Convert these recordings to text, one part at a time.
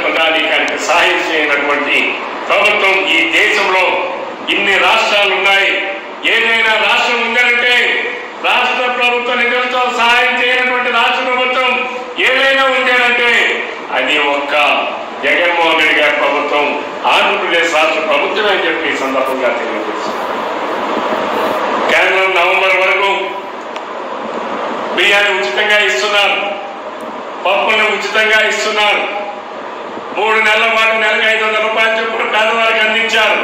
ప్రధానికానికి సహాయం చేయనటువంటి ప్రభుత్వం ఈ దేశంలో ఇన్ని రాష్ట్రాలు ఉన్నాయి ఏదైనా రాష్ట్రం ఉందంటే రాష్ట్ర ప్రభుత్వ నిధులతో సహాయం చేయనటువంటి రాష్ట్ర ప్రభుత్వం ఏదైనా ఉందేనంటే అది ఒక్క జగన్మోహన్ రెడ్డి గారి ప్రభుత్వం ఆంధ్రప్రదేశ్ రాష్ట్ర ప్రభుత్వమే అని చెప్పి ఈ సందర్భంగా తెలియజేస్తుంది కేంద్రం నవంబర్ వరకు బియ్యాన్ని ఉచితంగా ఇస్తున్నారు పప్పును ఉచితంగా ఇస్తున్నారు మూడు నెలల పాటు నెలకు ఐదు వందల రూపాయలు చొప్పున పేదవారికి అందించారు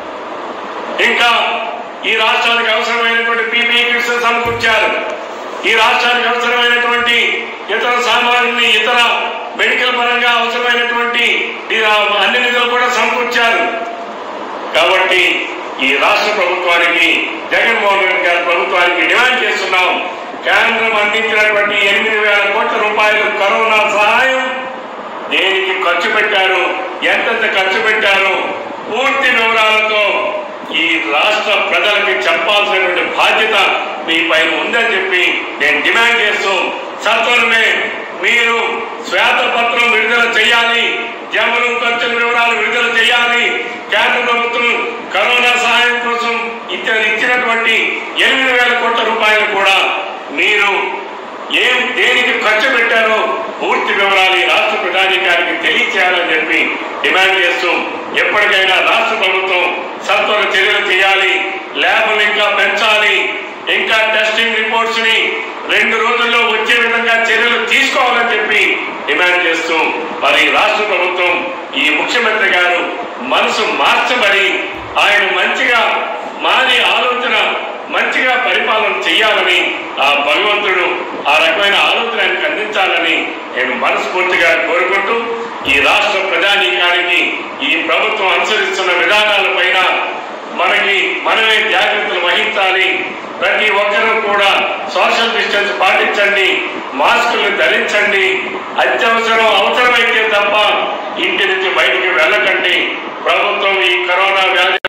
ఇంకా ఈ రాష్ట్రానికి అవసరమైనటువంటి పీపీ కిట్స్ సమకూర్చారు ఈ రాష్ట్రానికి అవసరమైనటువంటి ఇతర సామాగ్రిని ఇతర మెడికల్ పరంగా అవసరమైనటువంటి ఈ అన్ని నిధులు కూడా సమకూర్చారు కాబట్టి ఈ రాష్ట్ర ప్రభుత్వానికి జగన్మోహన్ రెడ్డి గారి ప్రభుత్వానికి డిమాండ్ చేస్తున్నాం కేంద్రం అందించినటువంటి ఎనిమిది వేల కోట్ల రూపాయలు కరోనా సహాయం దేనికి ఖర్చు పెట్టారు ఎంతెంత ఖర్చు పెట్టారు పూర్తి వివరాలతో ఈ రాష్ట్ర ప్రజలకి చెప్పాల్సినటువంటి బాధ్యత మీ పైన ఉందని చెప్పి నేను డిమాండ్ చేస్తూ సత్వరమే మీరు శ్వేతపత్రం విడుదల చేయాలి జమలు ఖర్చుల వివరాలు విడుదల చేయాలి కేంద్ర ప్రభుత్వం కరోనా సహాయం కోసం ఇచ్చిన ఇచ్చినటువంటి ఎనిమిది వేల కోట్ల రూపాయలు కూడా మీరు ఏం దేనికి ఖర్చు పెట్టారో పూర్తి వివరాలు ఈ రాష్ట్ర ప్రధానికారికి తెలియచేయాలని చెప్పి డిమాండ్ చేస్తూ ఎప్పటికైనా రాష్ట్ర ప్రభుత్వం సత్వర చర్యలు చేయాలి ల్యాబ్లు ఇంకా పెంచాలి ఇంకా టెస్టింగ్ రిపోర్ట్స్ ని రెండు రోజుల్లో వచ్చే విధంగా చర్యలు తీసుకోవాలని చెప్పి డిమాండ్ చేస్తూ మరి రాష్ట్ర ప్రభుత్వం ఈ ముఖ్యమంత్రి గారు మనసు మార్చబడి ఆయన మంచిగా మారి ఆలోచన మంచిగా పరిపాలన చేయాలని ఆ భగవంతుడు ఆ రకమైన ఆలోచన ఆయనకు అందించాలని నేను మనస్ఫూర్తిగా కోరుకుంటూ ఈ రాష్ట్ర ప్రజానీకానికి ఈ ప్రభుత్వం అనుసరిస్తున్న విధానాలపైన మనకి మనమే జాగ్రత్తలు వహించాలి ప్రతి ఒక్కరూ కూడా సోషల్ డిస్టెన్స్ పాటించండి మాస్కులు ధరించండి అత్యవసరం అవసరమైతే తప్ప ఇంటి నుంచి బయటికి వెళ్ళకండి ప్రభుత్వం ఈ కరోనా వ్యాధి